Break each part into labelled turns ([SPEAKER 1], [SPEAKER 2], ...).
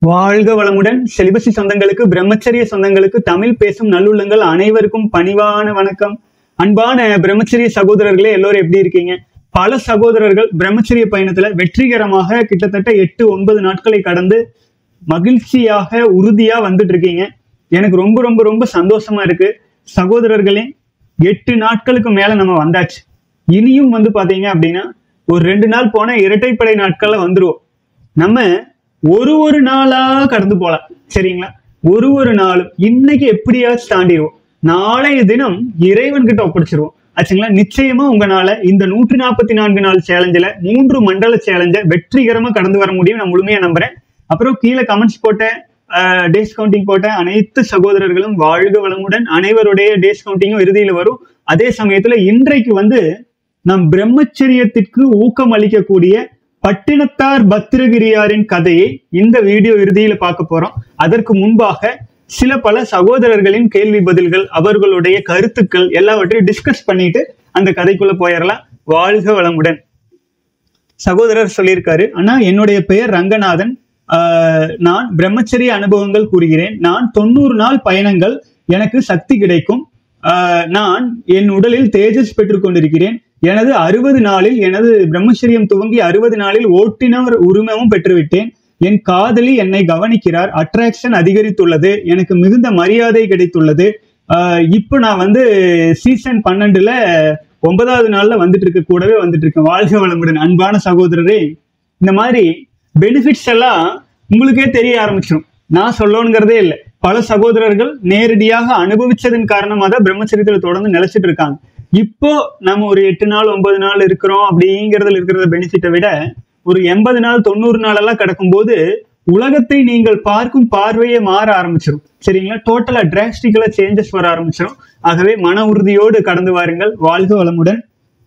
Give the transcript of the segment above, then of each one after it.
[SPEAKER 1] வாழ்க வளமுடன் செலிபசி சொந்தங்களுக்கு பிரம்மச்சரிய சொந்தங்களுக்கு தமிழ் பேசும் நல்லுள்ளங்கள் அனைவருக்கும் பணிவான வணக்கம் அன்பான பிரம்மச்சரிய சகோதரர்களே எல்லோரும் எப்படி இருக்கீங்க பல சகோதரர்கள் பிரம்மச்சரிய பயணத்துல வெற்றிகரமாக கிட்டத்தட்ட எட்டு ஒன்பது நாட்களை கடந்து மகிழ்ச்சியாக உறுதியா வந்துட்டு இருக்கீங்க எனக்கு ரொம்ப ரொம்ப ரொம்ப சந்தோஷமா இருக்கு சகோதரர்களே எட்டு நாட்களுக்கு மேல நம்ம வந்தாச்சு இனியும் வந்து பாத்தீங்க அப்படின்னா ஒரு ரெண்டு நாள் போன இரட்டைப்படை நாட்கள்ல வந்துருவோம் நம்ம ஒரு ஒரு நாளா கடந்து போலாம் சரிங்களா ஒரு ஒரு நாளும் இன்னைக்கு எப்படியாச்சும் தாண்டிடுவோம் நாளைய தினம் இறைவன் கிட்ட ஒப்படைச்சிருவோம் ஆச்சுங்களா நிச்சயமா உங்களால இந்த நூற்றி நாற்பத்தி நான்கு நாள் சேலஞ்சில் மூன்று மண்டல சேலஞ்சை வெற்றிகரமா கடந்து வர முடியும் நான் முழுமையா நம்புறேன் அப்புறம் கீழே கமெண்ட்ஸ் போட்ட டேஸ் கவுண்டிங் போட்ட அனைத்து சகோதரர்களும் வாழ்க வளமுடன் அனைவருடைய டேஸ் கவுண்டிங்கும் இறுதியில் வரும் அதே சமயத்துல இன்றைக்கு வந்து நம் பிரம்மச்சரியத்திற்கு ஊக்கம் அளிக்கக்கூடிய பட்டினத்தார் பத்திரகிரியாரின் கதையை இந்த வீடியோ இறுதியில பார்க்க போறோம் அதற்கு முன்பாக சில பல சகோதரர்களின் கேள்வி பதில்கள் அவர்களுடைய கருத்துக்கள் எல்லாவற்றையும் டிஸ்கஸ் பண்ணிட்டு அந்த கதைக்குள்ள போயிடலாம் வாழ்க வளமுடன் சகோதரர் சொல்லியிருக்காரு அண்ணா என்னுடைய பெயர் ரங்கநாதன் ஆஹ், நான் பிரம்மச்சரிய அனுபவங்கள் கூறுகிறேன் நான் தொண்ணூறு நாள் பயணங்கள் எனக்கு சக்தி கிடைக்கும் ஆஹ், நான் என் உடலில் தேஜஸ் பெற்றுக் கொண்டிருக்கிறேன் எனது அறுபது நாளில் எனது பிரம்மச்சரியம் துவங்கி அறுபது நாளில் ஓட்டுநர் உரிமமும் பெற்றுவிட்டேன் என் காதலி என்னை கவனிக்கிறார் அட்ராக்ஷன் அதிகரித்துள்ளது எனக்கு மிகுந்த மரியாதை கிடைத்துள்ளது ஆஹ், இப்போ நான் வந்து சீசன் பன்னெண்டுல ஒன்பதாவது நாள்ல வந்துட்டு இருக்க கூடவே வந்துட்டு இருக்கேன் வாழ்க வளமுடன் அன்பான சகோதரரே இந்த மாதிரி பெனிஃபிட்ஸ் எல்லாம் உங்களுக்கே தெரிய ஆரம்பிச்சிடும் நான் சொல்லணுங்கிறதே இல்லை பல சகோதரர்கள் நேரடியாக அனுபவிச்சதன் காரணமாக தான் பிரம்மச்சரியத்துல தொடர்ந்து நிலைச்சிட்டு இருக்காங்க இப்போ நம்ம ஒரு எட்டு நாள் ஒன்பது நாள் இருக்கிறோம் அப்படிங்கிறதுல இருக்கிற பெனிஃபிட்டை விட ஒரு எண்பது நாள் தொண்ணூறு நாள் எல்லாம் கிடக்கும்போது உலகத்தை நீங்கள் பார்க்கும் பார்வையே மாற ஆரம்பிச்சிடும் சரிங்களா டோட்டலா டிராஸ்டிக்கலா சேஞ்சஸ் வர ஆரம்பிச்சிடும் ஆகவே மன உறுதியோடு கடந்து வாருங்கள் வாழ்க வளமுடன்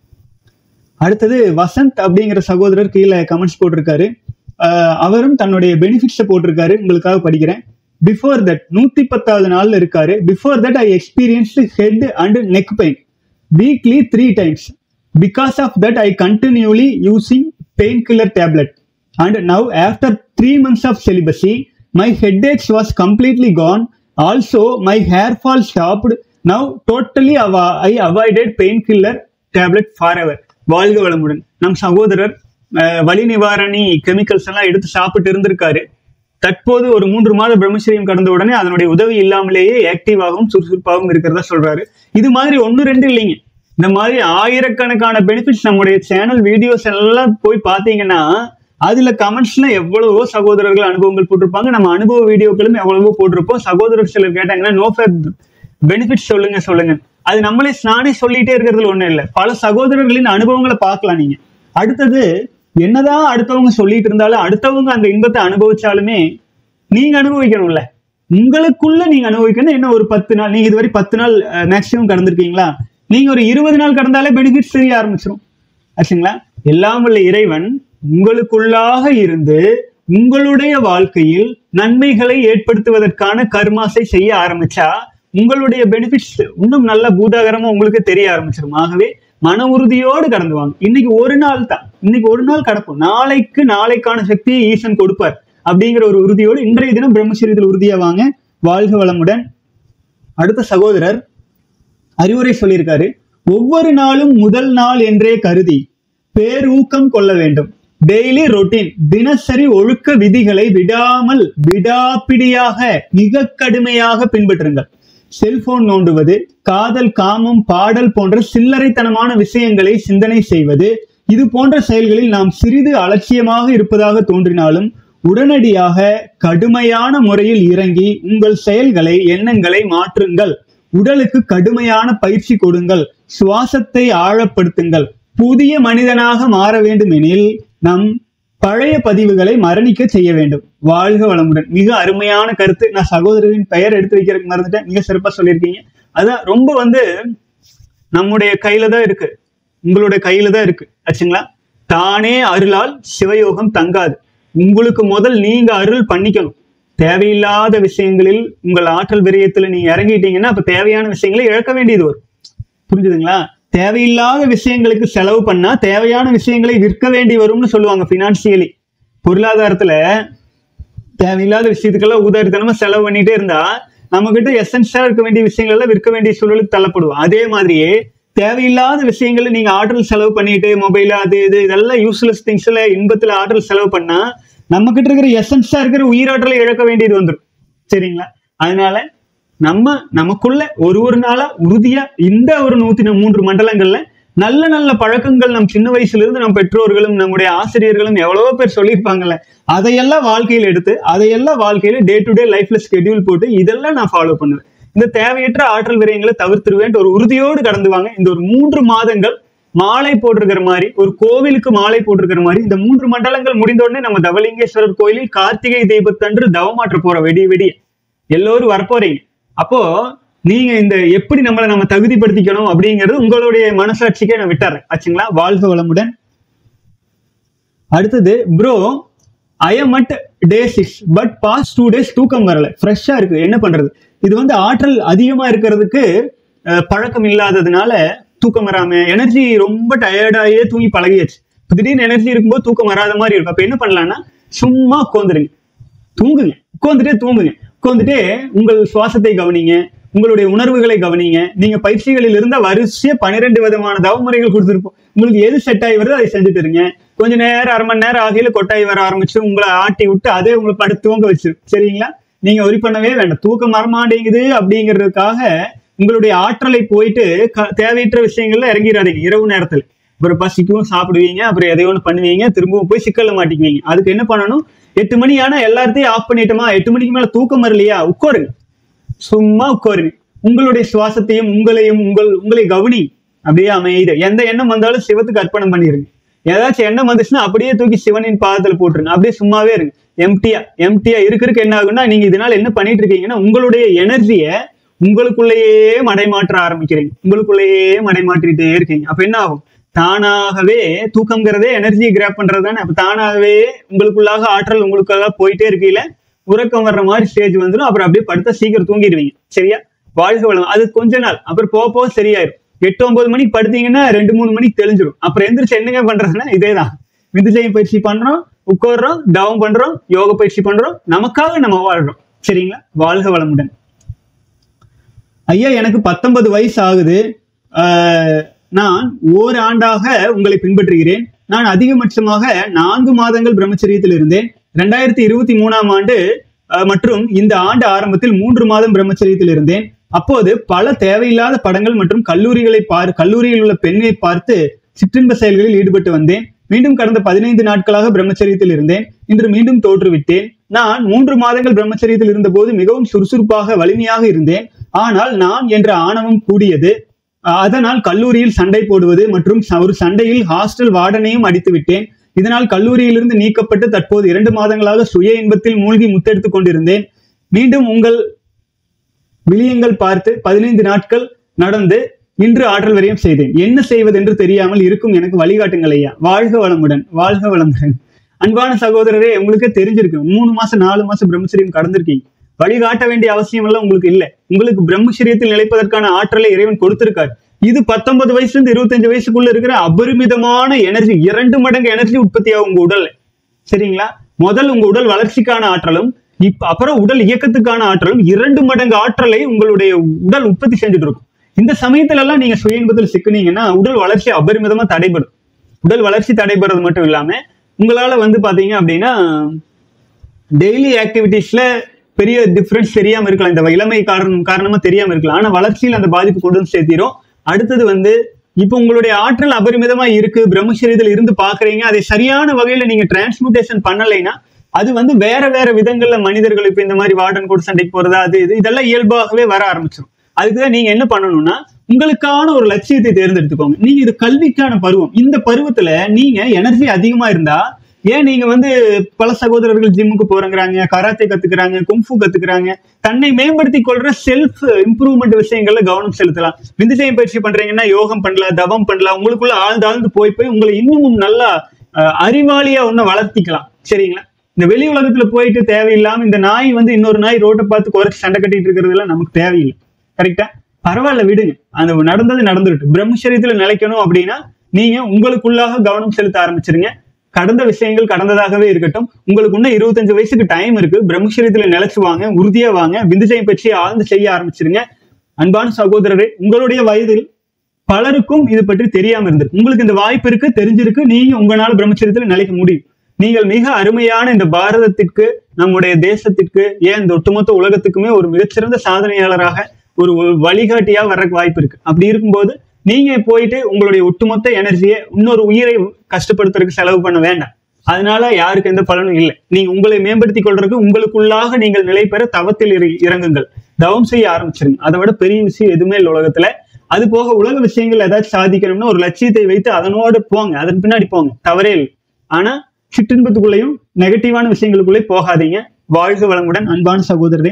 [SPEAKER 1] அடுத்தது வசந்த் அப்படிங்கிற சகோதரர் கீழே கமெண்ட்ஸ் போட்டிருக்காரு ஆஹ் அவரும் தன்னுடைய பெனிஃபிட்ஸை போட்டிருக்காரு உங்களுக்காக படிக்கிறேன் பிஃபோர் தட் நூத்தி பத்தாவது நாள்ல இருக்காரு before that I experienced head and neck pain weekly three times because of that I continuously using painkiller tablet and now after three months of celibacy my headache was completely gone also my hair fall stopped now totally I avoided painkiller tablet forever வாழ்க வளமுடன் நம் சகோதரர் அஹ், வலி நிவாரணி chemicals எல்லாம் எடுத்து சாப்பிட்டு இருந்திருக்காரு தற்போது ஒரு மூன்று மாத பிரம்மச்சரியம் கடந்த உடனே அதனுடைய உதவி இல்லாமலேயே ஆக்டிவாகவும் சுறுசுறுப்பாகவும் இருக்கிறதா சொல்றாரு இது மாதிரி ஒன்று ரெண்டு இல்லைங்க இந்த மாதிரி ஆயிரக்கணக்கான பெனிஃபிட்ஸ் நம்முடைய சேனல் வீடியோஸ் எல்லாம் போய் பார்த்தீங்கன்னா அதுல கமெண்ட்ஸ்ல எவ்வளவோ சகோதரர்கள் அனுபவங்கள் போட்டிருப்பாங்க நம்ம அனுபவ வீடியோக்களும் எவ்வளவோ போட்டிருப்போம் சகோதரர் சிலர் கேட்டாங்கன்னா நோ பெனிஃபிட்ஸ் சொல்லுங்க சொல்லுங்க அது நம்மளே நானே சொல்லிட்டே இருக்கிறதுல ஒண்ணும் இல்லை பல சகோதரர்களின் அனுபவங்களை பார்க்கலாம் நீங்க அடுத்தது என்னதான் அடுத்தவங்க சொல்லிட்டு இருந்தாலும் அடுத்தவங்க அந்த இன்பத்தை அனுபவிச்சாலுமே நீங்க அனுபவிக்கணும்ல உங்களுக்குள்ள நீங்க அனுபவிக்கணும் என்ன ஒரு பத்து நாள் நீங்க இதுவரை பத்து நாள் மேக்சிமம் கடந்திருக்கீங்களா நீங்க ஒரு இருபது நாள் கடந்தாலே பெனிஃபிட்ஸ் தெரிய ஆரம்பிச்சிடும் ஆச்சுங்களா எல்லாம் வல்ல இறைவன் உங்களுக்குள்ளாக இருந்து உங்களுடைய வாழ்க்கையில் நன்மைகளை ஏற்படுத்துவதற்கான கர்மாசை செய்ய ஆரம்பிச்சா உங்களுடைய பெனிஃபிட்ஸ் இன்னும் நல்ல பூதாகரமா உங்களுக்கு தெரிய ஆரம்பிச்சிடும் ஆகவே மன உறுதியோடு கடந்து வாங்க இன்னைக்கு ஒரு நாள் தான் இன்னைக்கு ஒரு நாள் கடப்போம் நாளைக்கு நாளைக்கான சக்தியை ஈசன் கொடுப்பார் அப்படிங்கிற ஒரு உறுதியோடு இன்றைய தினம் பிரம்மச்சரியத்தில் உறுதியா வாங்க வாழ்க வளமுடன் அடுத்த சகோதரர் அறிவுரை சொல்லியிருக்காரு ஒவ்வொரு நாளும் முதல் நாள் என்றே கருதி பேரூக்கம் கொள்ள வேண்டும் டெய்லி ரொட்டீன் தினசரி ஒழுக்க விதிகளை விடாமல் விடாப்பிடியாக மிக கடுமையாக பின்பற்றுங்கள் செல்போன் நோண்டுவது காதல் காமம் பாடல் போன்ற சில்லறைத்தனமான விஷயங்களை சிந்தனை செய்வது இது போன்ற செயல்களில் நாம் சிறிது அலட்சியமாக இருப்பதாக தோன்றினாலும் உடனடியாக கடுமையான முறையில் இறங்கி உங்கள் செயல்களை எண்ணங்களை மாற்றுங்கள் உடலுக்கு கடுமையான பயிற்சி கொடுங்கள் சுவாசத்தை ஆழப்படுத்துங்கள் புதிய மனிதனாக மாற வேண்டுமெனில் நம் பழைய பதிவுகளை மரணிக்க செய்ய வேண்டும் வாழ்க வளமுடன் மிக அருமையான கருத்து நான் சகோதரரின் பெயர் எடுத்து வைக்கிறதுக்கு மறந்துட்டேன் மிக சிறப்பா சொல்லியிருக்கீங்க அதான் ரொம்ப வந்து நம்முடைய கையில தான் இருக்கு உங்களுடைய கையில தான் இருக்கு ஆச்சுங்களா தானே அருளால் சிவயோகம் தங்காது உங்களுக்கு முதல் நீங்க அருள் பண்ணிக்கணும் தேவையில்லாத விஷயங்களில் உங்கள் ஆற்றல் விரயத்துல நீங்க இறங்கிட்டீங்கன்னா அப்ப தேவையான விஷயங்களை இழக்க வேண்டியது வரும் புரிஞ்சுதுங்களா தேவையில்லாத விஷயங்களுக்கு செலவு பண்ணா தேவையான விஷயங்களை விற்க வேண்டி வரும்னு சொல்லுவாங்க பினான்சியலி பொருளாதாரத்துல தேவையில்லாத விஷயத்துக்கெல்லாம் உதாரித்தனமா செலவு பண்ணிட்டே இருந்தா நம்ம கிட்ட எசன்ஸா இருக்க வேண்டிய விஷயங்கள் எல்லாம் விற்க வேண்டிய சூழலுக்கு தள்ளப்படுவோம் அதே மாதிரியே தேவையில்லாத விஷயங்களை நீங்க ஆற்றல் செலவு பண்ணிட்டு மொபைல் அது இது இதெல்லாம் யூஸ்லெஸ் திங்ஸ்ல இன்பத்துல ஆற்றல் செலவு பண்ணா நம்ம கிட்ட இருக்கிற எசன்ஸா இருக்கிற உயிராற்றலை இழக்க வேண்டியது வந்துடும் சரிங்களா அதனால நம்ம நமக்குள்ள ஒரு ஒரு நாளா உறுதியா இந்த ஒரு நூத்தி ந- மூன்று மண்டலங்கள்ல நல்ல நல்ல பழக்கங்கள் நம் சின்ன வயசுல இருந்து நம் பெற்றோர்களும் நம்முடைய ஆசிரியர்களும் எவ்வளவோ பேர் சொல்லியிருப்பாங்கல்ல அதையெல்லாம் வாழ்க்கையில எடுத்து அதையெல்லாம் வாழ்க்கையில டே டு டே லைஃப்ல ஸ்கெடியூல் போட்டு இதெல்லாம் நான் ஃபாலோ பண்ணுவேன் இந்த தேவையற்ற ஆற்றல் விரயங்களை தவிர்த்துருவேன் ஒரு உறுதியோடு கடந்து வாங்க இந்த ஒரு மூன்று மாதங்கள் மாலை போட்டிருக்கிற மாதிரி ஒரு கோவிலுக்கு மாலை போட்டிருக்கிற மாதிரி இந்த மூன்று மண்டலங்கள் முடிந்த உடனே நம்ம தவலிங்கேஸ்வரர் கோயிலில் கார்த்திகை தீபத்தன்று தவமாற்ற போறோம் வெடிய வெடிய எல்லோரும் வரப்போறீங்க அப்போ நீங்க இந்த எப்படி நம்மளை நம்ம தகுதிப்படுத்திக்கணும் அப்படிங்கிறது உங்களுடைய மனசாட்சிக்கே நான் விட்டுறேன் ஆச்சுங்களா வாழ்க வளமுடன் அடுத்தது bro I am at day six but past two days தூக்கம் வரல ஃப்ரெஷ்ஷா இருக்கு என்ன பண்றது இது வந்து ஆற்றல் அதிகமா இருக்கிறதுக்கு அஹ், பழக்கம் இல்லாததுனால தூக்கம் வராம எனர்ஜி ரொம்ப டயர்டாயே தூங்கி பழகியாச்சு இப்ப திடீர்னு எனர்ஜி இருக்கும்போது தூக்கம் வராத மாதிரி இருக்கும் அப்ப என்ன பண்ணலாம்னா சும்மா உட்காந்துருங்க தூங்குங்க உட்காந்துட்டே தூங்குங்க உட்காந்துட்டே உங்கள் சுவாசத்தை கவனிங்க உங்களுடைய உணர்வுகளை கவனிங்க நீங்க பயிற்சிகளில் இருந்த வரிசையா பன்னிரெண்டு விதமான தவமுறைகள் கொடுத்துருப்போம் உங்களுக்கு எது செட் ஆகி வருதோ அதை செஞ்சுட்டு இருங்க கொஞ்ச நேரம் அரை மணி நேரம் ஆகையில கொட்டாய் வர ஆரம்பிச்சு உங்களை ஆட்டி விட்டு அதே உங்களை படுத்து தூங்க வச்சு சரிங்களா நீங்க ஒரி பண்ணவே வேண்டாம் தூக்கம் வரமாட்டேங்குது அப்படிங்கிறதுக்காக உங்களுடைய ஆற்றலை போயிட்டு க- தேவையற்ற விஷயங்கள்ல இறங்கிடாதீங்க இரவு நேரத்துல அப்புறம் பசிக்கும் சாப்பிடுவீங்க அப்புறம் எதையோ ஒன்று பண்ணுவீங்க திரும்பவும் போய் சிக்கல்ல மாட்டிக்குவீங்க அதுக்கு என்ன பண்ணணும் எட்டு மணி ஆனா எல்லாத்தையும் ஆஃப் பண்ணிட்டோமா எட்டு மணிக்கு மேல தூக்கம் வரலையா உட்காருங்க சும்மா உட்காருங்க உங்களுடைய சுவாசத்தையும் உங்களையும் உங்கள் உங்களை கவனி அப்படியே அமைதி எந்த எண்ணம் வந்தாலும் சிவத்துக்கு அர்ப்பணம் பண்ணிருங்க ஏதாச்சும் எண்ணம் வந்துச்சுன்னா அப்படியே தூக்கி சிவனின் பாதத்துல போட்டுருங்க அப்படியே சும்மாவே இருங்க எம்டியா எம்டியா இருக்கிறதுக்கு என்ன ஆகும்னா நீங்க இதனால என்ன பண்ணிட்டு இருக்கீங்கன்னா உங்களுடைய எனர்ஜியை உங்களுக்குள்ளேயே மடைமாற்ற ஆரம்பிக்கிறீங்க உங்களுக்குள்ளேயே மடைமாற்றிட்டே இருக்கீங்க அப்ப என்ன ஆகும் தானாகவே தூக்கம்ங்கிறதே எனர்ஜியை கிராப் பண்றது தானே அப்ப தானாகவே உங்களுக்குள்ளாக ஆற்றல் உங்களுக்காக போயிட்டே இருக்கையில உறக்கம் வர்ற மாதிரி ஸ்டேஜ் வந்துடும் அப்புறம் அப்படியே படுத்தா சீக்கிரம் தூங்கிடுவீங்க சரியா வாழ்க வளம் அது கொஞ்ச நாள் அப்புறம் போக போக சரியாயிரும் எட்டு ஒன்பது மணிக்கு படுத்தீங்கன்னா ரெண்டு மூணு மணிக்கு தெளிஞ்சிரும் அப்புறம் எந்திரிச்சு என்னங்க பண்றதுன்னா இதேதான் விந்துஜயம் பயிற்சி பண்றோம் உட்கார்றோம் தவம் பண்றோம் யோக பயிற்சி பண்றோம் நமக்காக நம்ம வாழ்றோம் சரிங்களா வாழ்க வளமுடன் ஐயா எனக்கு பத்தொன்பது வயசு ஆகுது ஆஹ், நான் ஓராண்டாக உங்களை பின்பற்றுகிறேன் நான் அதிகபட்சமாக நான்கு மாதங்கள் பிரம்மச்சரியத்தில் இருந்தேன் ரெண்டாயிரத்தி இருபத்தி மூணாம் ஆண்டு ஆஹ், மற்றும் இந்த ஆண்டு ஆரம்பத்தில் மூன்று மாதம் பிரம்மச்சரியத்தில் இருந்தேன் அப்போது பல தேவையில்லாத படங்கள் மற்றும் கல்லூரிகளை பார் கல்லூரியில் உள்ள பெண்ணை பார்த்து சிற்றின்ப செயல்களில் ஈடுபட்டு வந்தேன் மீண்டும் கடந்த பதினைந்து நாட்களாக பிரம்மச்சரியத்தில் இருந்தேன் இன்று மீண்டும் தோற்றுவிட்டேன் நான் மூன்று மாதங்கள் பிரம்மச்சரியத்தில் இருந்தபோது மிகவும் சுறுசுறுப்பாக வலிமையாக இருந்தேன் ஆனால் நான் என்ற ஆணவம் கூடியது அஹ் அதனால் கல்லூரியில் சண்டை போடுவது மற்றும் ச- ஒரு சண்டையில் ஹாஸ்டல் வார்டனையும் அடித்து விட்டேன் இதனால் கல்லூரியிலிருந்து நீக்கப்பட்டு தற்போது இரண்டு மாதங்களாக சுய இன்பத்தில் மூழ்கி முத்தெடுத்துக் கொண்டிருந்தேன் மீண்டும் உங்கள் விளியங்கள் பார்த்து பதினைந்து நாட்கள் நடந்து இன்று ஆற்றல் வரையும் செய்தேன் என்ன செய்வது என்று தெரியாமல் இருக்கும் எனக்கு வழிகாட்டுங்கள் ஐயா வாழ்க வளமுடன் வாழ்க வளமுடன் அன்பான சகோதரரே உங்களுக்கு தெரிஞ்சிருக்கு மூணு மாசம் நாலு மாசம் பிரம்மச்சரியம் கடந்திருக்கீங்க வழிகாட்ட வேண்டிய அவசியம் எல்லாம் உங்களுக்கு இல்ல உங்களுக்கு பிரம்மச்சரியத்தில் நிலைப்பதற்கான ஆற்றலை இறைவன் கொடுத்திருக்கார் இது பத்தொன்பது வயசுல இருந்து இருபத்தஞ்சு வயசுக்குள்ள இருக்கிற அபரிமிதமான எனர்ஜி இரண்டு மடங்கு எனர்ஜி உற்பத்தி ஆகும் உங்க உடல்ல சரிங்களா முதல் உங்க உடல் வளர்ச்சிக்கான ஆற்றலும் இப்ப அப்புறம் உடல் இயக்கத்துக்கான ஆற்றலும் இரண்டு மடங்கு ஆற்றலை உங்களுடைய உடல் உற்பத்தி செஞ்சுட்டு இருக்கும் இந்த சமயத்துல எல்லாம் நீங்க சுய இன்பத்தில் சிக்கினீங்கன்னா உடல் வளர்ச்சி அபரிமிதமா தடைபடும் உடல் வளர்ச்சி தடைபடுறது மட்டும் இல்லாம உங்களால வந்து பாத்தீங்க அப்படின்னா டெய்லி ஆக்டிவிட்டீஸ்ல பெரிய டிஃபரன்ஸ் தெரியாம இருக்கலாம் இந்த இளமை காரணம் காரணமா தெரியாம இருக்கலாம் ஆனா வளர்ச்சியில் அந்த பாதிப்பு கொண்டு வந்து சேர்த்திரும் அடுத்தது வந்து இப்போ உங்களுடைய ஆற்றல் அபரிமிதமா இருக்கு பிரம்மச்சரியத்தில் இருந்து பாக்குறீங்க அதை சரியான வகையில நீங்க டிரான்ஸ்முட்டேஷன் பண்ணலைன்னா அது வந்து வேற வேற விதங்கள்ல மனிதர்கள் இப்ப இந்த மாதிரி வார்டன் கூட சண்டைக்கு போறதா அது இது இதெல்லாம் இயல்பாகவே வர ஆரம்பிச்சிடும் அதுக்குதான் நீங்க என்ன பண்ணணும்னா உங்களுக்கான ஒரு லட்சியத்தை தேர்ந்தெடுத்துக்கோங்க நீங்க இது கல்விக்கான பருவம் இந்த பருவத்துல நீங்க எனர்ஜி அதிகமா இருந்தா ஏன் நீங்க வந்து பல சகோதரர்கள் ஜிம்முக்கு போறங்கிறாங்க கராத்தே கத்துக்கிறாங்க கும்ஃபு கத்துக்கிறாங்க தன்னை மேம்படுத்திக் கொள்ற செல்ஃப் இம்ப்ரூவ்மெண்ட் விஷயங்கள்ல கவனம் செலுத்தலாம் விந்துஜயம் பயிற்சி பண்றீங்கன்னா யோகம் பண்ணலாம் தவம் பண்ணலாம் உங்களுக்குள்ள ஆழ்ந்து ஆழ்ந்து போய் போய் உங்களை இன்னமும் நல்லா அஹ், அறிவாளியா ஒன்னும் வளர்த்திக்கலாம் சரிங்களா இந்த வெளி உலகத்துல போயிட்டு தேவையில்லாம இந்த நாய் வந்து இன்னொரு நாய் ரோட்டை பார்த்து குறைச்சு சண்டை கட்டிட்டு இருக்கிறதுலாம் நமக்கு தேவையில்லை கரெக்டா பரவாயில்ல விடுங்க அந்த நடந்தது நடந்துட்டு பிரம்மச்சரியத்துல நிலைக்கணும் அப்படின்னா நீங்க உங்களுக்குள்ளாக கவனம் செலுத்த ஆரம்பிச்சிருங்க கடந்த விஷயங்கள் கடந்ததாகவே இருக்கட்டும் உங்களுக்கு இன்னும் இருபத்தஞ்சு வயசுக்கு டைம் இருக்கு பிரம்மச்சரியத்துல நிலைச்சு வாங்க உறுதியா வாங்க விந்துஜயம் பற்றி ஆழ்ந்து செய்ய ஆரம்பிச்சிருங்க அன்பான சகோதரரே உங்களுடைய வயதில் பலருக்கும் இது பற்றி தெரியாம இருந்திருக்கு உங்களுக்கு இந்த வாய்ப்பு இருக்கு தெரிஞ்சிருக்கு நீங்க உங்களால பிரம்மச்சரியத்துல நிலைக்க முடியும் நீங்கள் மிக அருமையான இந்த பாரதத்திற்கு நம்முடைய தேசத்திற்கு ஏன் இந்த ஒட்டுமொத்த உலகத்துக்குமே ஒரு மிகச்சிறந்த சாதனையாளராக ஒரு ஒரு வழிகாட்டியா வர்றதுக்கு வாய்ப்பு இருக்கு அப்படி இருக்கும்போது நீங்க போயிட்டு உங்களுடைய ஒட்டுமொத்த எனர்ஜியை இன்னொரு உயிரை கஷ்டப்படுத்துறதுக்கு செலவு பண்ண வேண்டாம் அதனால யாருக்கு எந்த பலனும் இல்லை நீங்க உங்களை மேம்படுத்திக் கொள்றதுக்கு உங்களுக்குள்ளாக நீங்கள் நிலை பெற தவத்தில் இற- இறங்குங்கள் தவம் செய்ய ஆரம்பிச்சிருங்க அதை விட பெரிய விஷயம் எதுவுமே இல்லை உலகத்துல அது போக உலக விஷயங்கள் ஏதாச்சும் சாதிக்கணும்னா ஒரு லட்சியத்தை வைத்து அதனோடு போங்க அதன் பின்னாடி போங்க தவறே இல்லை ஆனா சிற்றின்பத்துக்குள்ளேயும் நெகட்டிவான விஷயங்களுக்குள்ளே போகாதீங்க வாழ்க வளமுடன் அன்பான சகோதரரே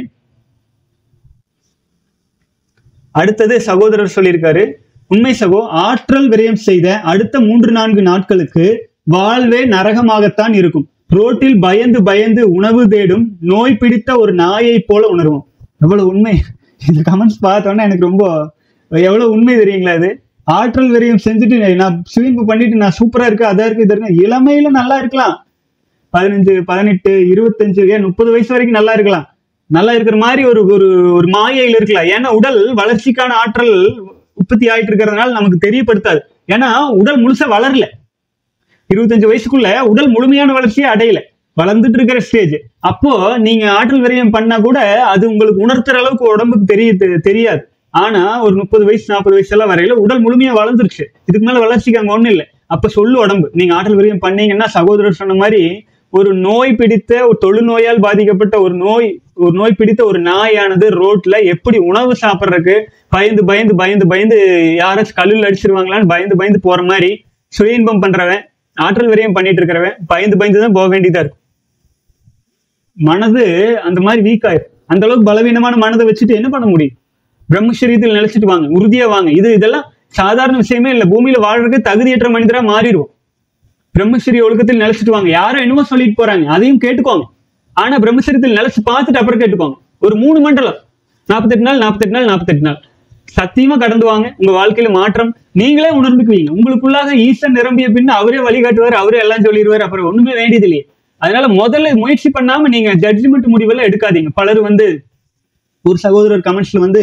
[SPEAKER 1] அடுத்தது சகோதரர் சொல்லியிருக்காரு உண்மை சகோ ஆற்றல் விரயம் செய்த அடுத்த மூன்று நான்கு நாட்களுக்கு வாழ்வே நரகமாகத்தான் இருக்கும் ரோட்டில் பயந்து பயந்து உணவு தேடும் நோய் பிடித்த ஒரு நாயை போல உணர்வோம் எவ்வளவு உண்மை இந்த கமெண்ட்ஸ் பார்த்தோன்னே எனக்கு ரொம்ப எவ்வளவு உண்மை தெரியுங்களா இது ஆற்றல் விரயம் செஞ்சுட்டு நான் ஸ்விமிங் பண்ணிட்டு நான் சூப்பரா இருக்கு அதா இருக்கு இதா இருக்கு இளமையில நல்லா இருக்கலாம் பதினஞ்சு பதினெட்டு இருபத்தஞ்சு ஏன் முப்பது வயசு வரைக்கும் நல்லா இருக்கலாம் நல்லா இருக்கிற மாதிரி ஒரு ஒரு ஒரு மாயையில் இருக்கலாம் ஏன்னா உடல் வளர்ச்சிக்கான ஆற்றல் உற்பத்தி ஆயிட்டு இருக்கிறதுனால நமக்கு தெரியப்படுத்தாது ஏன்னா உடல் முழுசா வளரல இருபத்தஞ்சு வயசுக்குள்ள உடல் முழுமையான வளர்ச்சியை அடையல வளர்ந்துட்டு இருக்கிற ஸ்டேஜ் அப்போ நீங்க ஆற்றல் விரயம் பண்ணா கூட அது உங்களுக்கு உணர்த்துற அளவுக்கு உடம்புக்கு தெரிய தெ- தெரியாது ஆனா ஒரு முப்பது வயசு நாற்பது வயசு எல்லாம் வரையில உடல் முழுமையா வளர்ந்துருச்சு இதுக்கு மேல வளர்ச்சிக்கு அங்க ஒண்ணும் இல்லை அப்ப சொல்லு உடம்பு நீங்க ஆற்றல் விரயம் பண்ணீங்கன்னா சகோதரர் சொன்ன மாதிரி ஒரு நோய் பிடித்த ஒரு தொழுநோயால் பாதிக்கப்பட்ட ஒரு நோய் ஒரு நோய் பிடித்த ஒரு நாயானது ரோட்ல எப்படி உணவு சாப்பிட்றதுக்கு பயந்து பயந்து பயந்து பயந்து யாராச்சும் கல்லில் அடிச்சிருவாங்களான்னு பயந்து பயந்து போற மாதிரி சுய இன்பம் பண்றவன் ஆற்றல் விரயம் பண்ணிட்டு இருக்கிறவன் பயந்து பயந்து தான் போக வேண்டியதா இருக்கும் மனது அந்த மாதிரி வீக் ஆயிரும் அந்த அளவுக்கு பலவீனமான மனதை வச்சுட்டு என்ன பண்ண முடியும் பிரம்மச்சரியத்தில் நிலைச்சிட்டு வாங்க உறுதியா வாங்க இது இதெல்லாம் சாதாரண விஷயமே இல்லை பூமியில வாழ்றதுக்கு தகுதியற்ற மனிதரா மாறிடுவோம் பிரம்மச்சரிய ஒழுக்கத்தில் நிலைச்சிட்டு வாங்க யாரும் என்னமோ சொல்லிட்டு போறாங்க அதையும் கேட்டுக்கோங்க ஆனா பிரம்மச்சரியத்தில் நிலைச்சு பார்த்துட்டு அப்புறம் கேட்டுக்கோங்க ஒரு மூணு மண்டலம் நாற்பத்தெட்டு நாள் நாற்பத்தெட்டு நாள் நாற்பத்தெட்டு நாள் சத்தியமா கடந்து வாங்க உங்க வாழ்க்கையில மாற்றம் நீங்களே உணர்ந்துக்குவீங்க உங்களுக்குள்ளாக ஈசன் நிரம்பிய பின்ன அவரே வழிகாட்டுவார் அவரே எல்லாம் சொல்லிடுவார் அப்புறம் ஒண்ணுமே வேண்டியது இல்லையே அதனால முதல்ல முயற்சி பண்ணாம நீங்க ஜட்ஜ்மெண்ட் முடிவெல்லாம் எடுக்காதீங்க பலர் வந்து ஒரு சகோதரர் கமெண்ட்ஸ்ல வந்து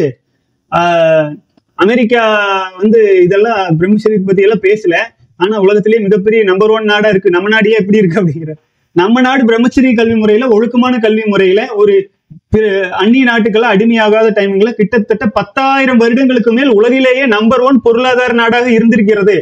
[SPEAKER 1] ஆஹ், அமெரிக்கா வந்து இதெல்லாம் பிரம்மச்சரியத்தை பத்தி எல்லாம் பேசல ஆனா உலகத்திலேயே மிகப்பெரிய நம்பர் ஒன் நாடா இருக்கு நம்ம நாடே எப்படி இருக்கு அப்படிங்கிற நம்ம நாடு பிரம்மச்சரிய கல்வி முறையில ஒழுக்கமான கல்வி முறையில ஒரு பிற- அந்நிய நாட்டுக்கெல்லாம் அடிமையாகாத டைமிங்ல கிட்டத்தட்ட பத்தாயிரம் வருடங்களுக்கு மேல் உலகிலேயே நம்பர் ஒன் பொருளாதார நாடாக இருந்திருக்கிறது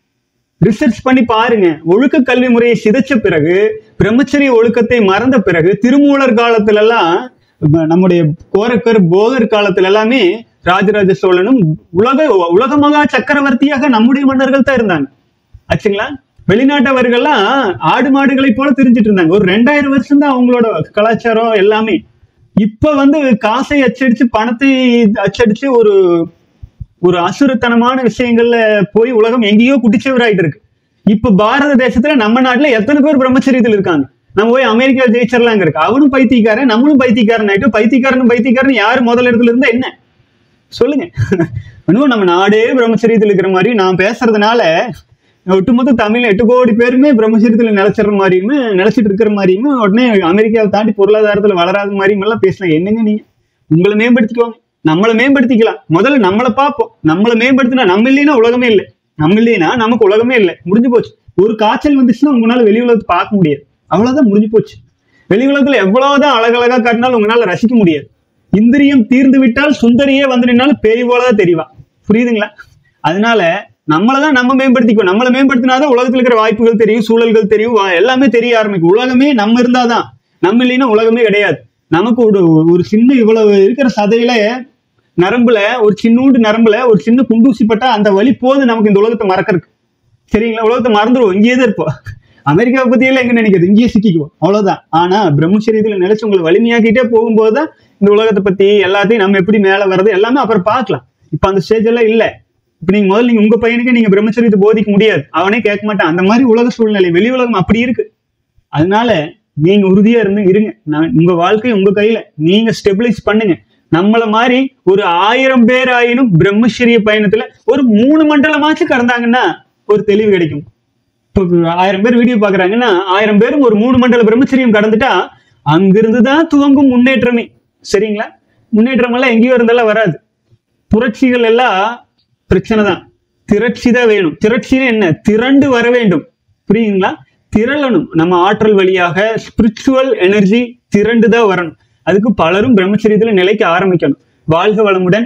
[SPEAKER 1] ரிசர்ச் பண்ணி பாருங்க ஒழுக்க கல்வி முறையை சிதைச்ச பிறகு பிரம்மச்சரிய ஒழுக்கத்தை மறந்த பிறகு திருமூலர் காலத்துல எல்லாம் ம- நம்முடைய கோரக்கர் போகர் காலத்துல எல்லாமே ராஜராஜ சோழனும் உலக உலக மகா சக்கரவர்த்தியாக நம்முடைய மன்னர்கள் தான் இருந்தாங்க ஆச்சுங்களா வெளிநாட்டவர்கள்லாம் ஆடு மாடுகளை போல தெரிஞ்சிட்டு இருந்தாங்க ஒரு ரெண்டாயிரம் வருஷம் தான் அவங்களோட கலாச்சாரம் எல்லாமே இப்ப வந்து காசை அச்சடிச்சு பணத்தை அச்சடிச்சு ஒரு ஒரு அசுரத்தனமான விஷயங்கள்ல போய் உலகம் எங்கேயோ குட்டிச்சவராயிட்டு இருக்கு இப்ப பாரத தேசத்துல நம்ம நாட்டுல எத்தனை பேர் பிரம்மச்சரியத்தில் இருக்காங்க நம்ம போய் அமெரிக்கா ஜெயிச்சிடலாங்க இருக்கு அவனும் பைத்தியக்காரன் நம்மளும் பைத்தியக்காரன் ஆயிட்டு பைத்தியக்காரனும் பைத்தியக்காரன் யாரு முதல் இடத்துல இருந்தா என்ன சொல்லுங்க இன்னும் நம்ம நாடே பிரம்மச்சரியத்தில் இருக்கிற மாதிரி நான் பேசுறதுனால ஒட்டுமொத்த தமிழ் எட்டு கோடி பேருமே பிரம்மச்சரியத்தில் நிலைச்சிடுற மாதிரியுமே நிலைச்சிட்டு இருக்கிற மாதிரியுமே உடனே அமெரிக்காவை தாண்டி பொருளாதாரத்துல வளராத மாதிரியும் எல்லாம் பேசலாம் என்னங்க நீங்க உங்களை மேம்படுத்திக்கோங்க நம்மளை மேம்படுத்திக்கலாம் முதல்ல நம்மளை பார்ப்போம் நம்மளை மேம்படுத்தினா நம்ம இல்லைன்னா உலகமே இல்லை நம்ம இல்லைன்னா நமக்கு உலகமே இல்லை முடிஞ்சு போச்சு ஒரு காய்ச்சல் வந்துச்சுன்னா உங்களால வெளி உலகத்தை பார்க்க முடியாது அவ்வளவுதான் முடிஞ்சு போச்சு வெளி உலகத்துல எவ்வளவுதான் அழகழகா காட்டினாலும் உங்களால ரசிக்க முடியாது இந்திரியம் தீர்ந்து விட்டால் சுந்தரியே வந்து நின்னாலும் பேய் போலதான் தெரியவா புரியுதுங்களா அதனால நம்மளதான் நம்ம மேம்படுத்திக்கோ நம்மளை மேம்படுத்தினாதான் உலகத்துல இருக்கிற வாய்ப்புகள் தெரியும் சூழல்கள் தெரியும் வா- எல்லாமே தெரிய ஆரம்பிக்கும் உலகமே நம்ம இருந்தாதான் நம்ம இல்லைன்னா உலகமே கிடையாது நமக்கு ஒரு ஒரு சின்ன இவ்வளவு இருக்கிற சதையில நரம்புல ஒரு சின்னூண்டு நரம்புல ஒரு சின்ன குண்டூசி பட்டா அந்த வலி போது நமக்கு இந்த உலகத்தை மறக்கறதுக்கு சரிங்களா உலகத்தை மறந்துடுவோம் இங்கேயே தான் இருப்போம் அமெரிக்காவை பத்தி எல்லாம் எங்க நினைக்கிறது இங்கேயே சிக்கிக்குவோம் அவ்வளவுதான் ஆனா பிரம்மச்சரியத்துல நிலைச்சு உங்களை வலிமையாக்கிட்டே போகும்போது தான் இந்த உலகத்தை பத்தி எல்லாத்தையும் நம்ம எப்படி மேல வர்றது எல்லாமே அப்புறம் பார்க்கலாம் இப்ப அந்த ஸ்டேஜ் எல்லாம் இல்ல இப்ப நீங்க முதல்ல நீங்க உங்க பையனுக்கு நீங்க பிரம்மச்சரியத்தை போதிக்க முடியாது அவனே கேட்க மாட்டான் அந்த மாதிரி உலக சூழ்நிலை வெளி உலகம் அப்படி இருக்கு அதனால நீங்க உறுதியா இருந்து இருங்க நான் உங்க வாழ்க்கை உங்க கையில நீங்க ஸ்டெபிலைஸ் பண்ணுங்க நம்மள மாதிரி ஒரு ஆயிரம் பேர் ஆயினும் பிரம்மச்சரிய பயணத்துல ஒரு மூணு மண்டலமாச்சும் கடந்தாங்கன்னா ஒரு தெளிவு கிடைக்கும் இப்போ ஆயிரம் பேர் வீடியோ பாக்குறாங்கன்னா ஆயிரம் பேரும் ஒரு மூணு மண்டல பிரம்மச்சரியம் கடந்துட்டா அங்கிருந்து தான் துவங்கும் முன்னேற்றமே சரிங்களா முன்னேற்றம் எல்லாம் எங்கேயோ இருந்தாலும் வராது புரட்சிகள் எல்லாம் பிரச்சனை தான் திரட்சி தான் வேணும் திரட்சின்னு என்ன திரண்டு வர வேண்டும் புரியுங்களா திரளணும் நம்ம ஆற்றல் வழியாக ஸ்பிரிச்சுவல் எனர்ஜி திரண்டு தான் வரணும் அதுக்கு பலரும் பிரம்மச்சரியத்துல நிலைக்க ஆரம்பிக்கணும் வாழ்க வளமுடன்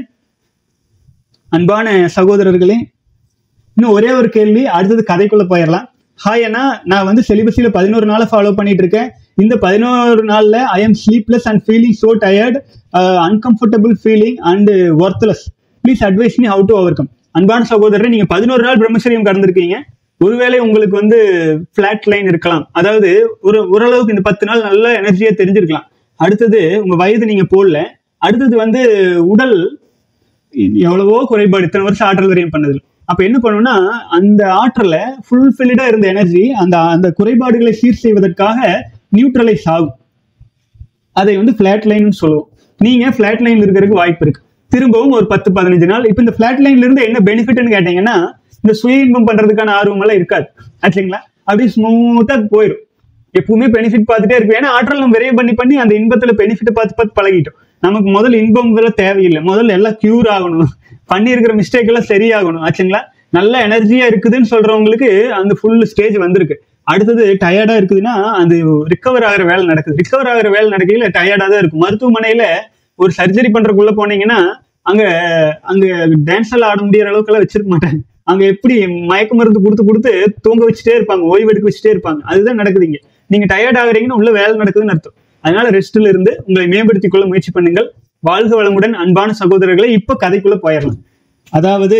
[SPEAKER 1] அன்பான சகோதரர்களே இன்னும் ஒரே ஒரு கேள்வி அடுத்தது கதைக்குள்ள போயிடலாம் ஹாய் அண்ணா நான் வந்து செலிபஸில பதினோரு நாளை ஃபாலோ பண்ணிட்டு இருக்கேன் இந்த பதினோரு நாள்ல I am sleepless and feeling so tired uncomfortable feeling and worthless please advise me how to overcome அன்பான சகோதரர் நீங்க பதினோரு நாள் பிரம்மச்சரியம் கடந்திருக்கீங்க ஒருவேளை உங்களுக்கு வந்து ஃபிளாட் லைன் இருக்கலாம் அதாவது ஒரு ஓரளவுக்கு இந்த பத்து நாள் நல்ல எனர்ஜியா தெரிஞ்சிருக்கலாம் அடுத்தது உங்க வயது நீங்க போடல அடுத்தது வந்து உடல் எவ்வளவோ குறைபாடு இத்தனை வருஷம் ஆற்றல் வரையும் பண்ணது அப்ப என்ன பண்ணும்னா அந்த ஆற்றலை ஃபுல்ஃபில்டா இருந்த எனர்ஜி அந்த அந்த குறைபாடுகளை சீர் செய்வதற்காக நியூட்ரலைஸ் ஆகும் அதை வந்து ஃபிளாட் லைன் சொல்லுவோம் நீங்க ஃபிளாட் லைன்ல இருக்கிறதுக்கு வாய்ப்பு இருக்கு திரும்பவும் ஒரு பத்து பதினஞ்சு நாள் இப்போ இந்த ஃபிளாட் லைன்ல இருந்து என்ன பெனிஃபிட்னு கேட்டீங்கன்னா இந்த சுய இன்பம் பண்றதுக்கான ஆர்வம் எல்லாம் இருக்காது ஆச்சுங்களா அப்படியே ஸ்மூத்தா போயிடும் எப்பவுமே பெனிஃபிட் பார்த்துட்டே இருக்கும் ஏன்னா ஆற்றல் நம்ம விரைவு பண்ணி பண்ணி அந்த இன்பத்துல பெனிஃபிட் பார்த்து பார்த்து பழகிட்டோம் நமக்கு முதல்ல இன்பம் தேவையில்லை முதல்ல எல்லாம் கியூர் ஆகணும் பண்ணியிருக்கிற மிஸ்டேக் எல்லாம் சரியாகணும் ஆச்சுங்களா நல்ல எனர்ஜியா இருக்குதுன்னு சொல்றவங்களுக்கு அந்த ஃபுல் ஸ்டேஜ் வந்திருக்கு அடுத்தது டயர்டா இருக்குதுன்னா அது ரிகவர் ஆகிற வேலை நடக்குது ரிகவர் ஆகிற வேலை நடக்கையில டயர்டா தான் இருக்கும் மருத்துவமனையில ஒரு சர்ஜரி பண்றதுக்குள்ள போனீங்கன்னா அங்க அங்க டான்ஸ் எல்லாம் ஆட முடியற அளவுக்கு எல்லாம் வச்சிருக்க மாட்டாங்க அங்க எப்படி மயக்க மருந்து கொடுத்து கொடுத்து தூங்க வச்சுட்டே இருப்பாங்க ஓய்வு எடுக்க வச்சுட்டே இருப்பாங்க அதுதான் நடக்குது இங்க நீங்க டயர்ட் ஆகுறீங்கன்னா உள்ள வேலை நடக்குதுன்னு அர்த்தம் அதனால ரெஸ்ட்ல இருந்து உங்களை மேம்படுத்திக் கொள்ள முயற்சி பண்ணுங்கள் வாழ்க வளமுடன் அன்பான சகோதரர்களை இப்ப கதைக்குள்ள போயிடலாம் அதாவது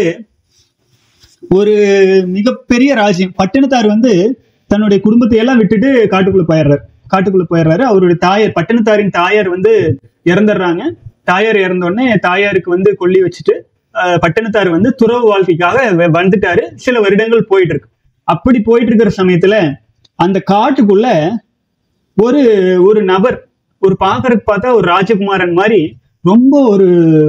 [SPEAKER 1] ஒரு மிகப்பெரிய ராஜ்யம் பட்டினத்தார் வந்து தன்னுடைய குடும்பத்தை எல்லாம் விட்டுட்டு காட்டுக்குள்ள போயிடுறாரு காட்டுக்குள்ள போயிடுறாரு அவருடைய தாயார் பட்டினத்தாரின் தாயார் வந்து இறந்துடுறாங்க தாயார் இறந்த உடனே தாயாருக்கு வந்து கொல்லி வச்சுட்டு அஹ், பட்டினத்தார் வந்து துறவு வாழ்க்கைக்காக வ- வந்துட்டாரு சில வருடங்கள் போயிட்டு இருக்கு அப்படி போயிட்டு இருக்கிற சமயத்துல அந்த காட்டுக்குள்ள ஒரு ஒரு நபர் ஒரு பாக்குறதுக்கு பார்த்தா ஒரு ராஜகுமாரன் மாதிரி ரொம்ப ஒரு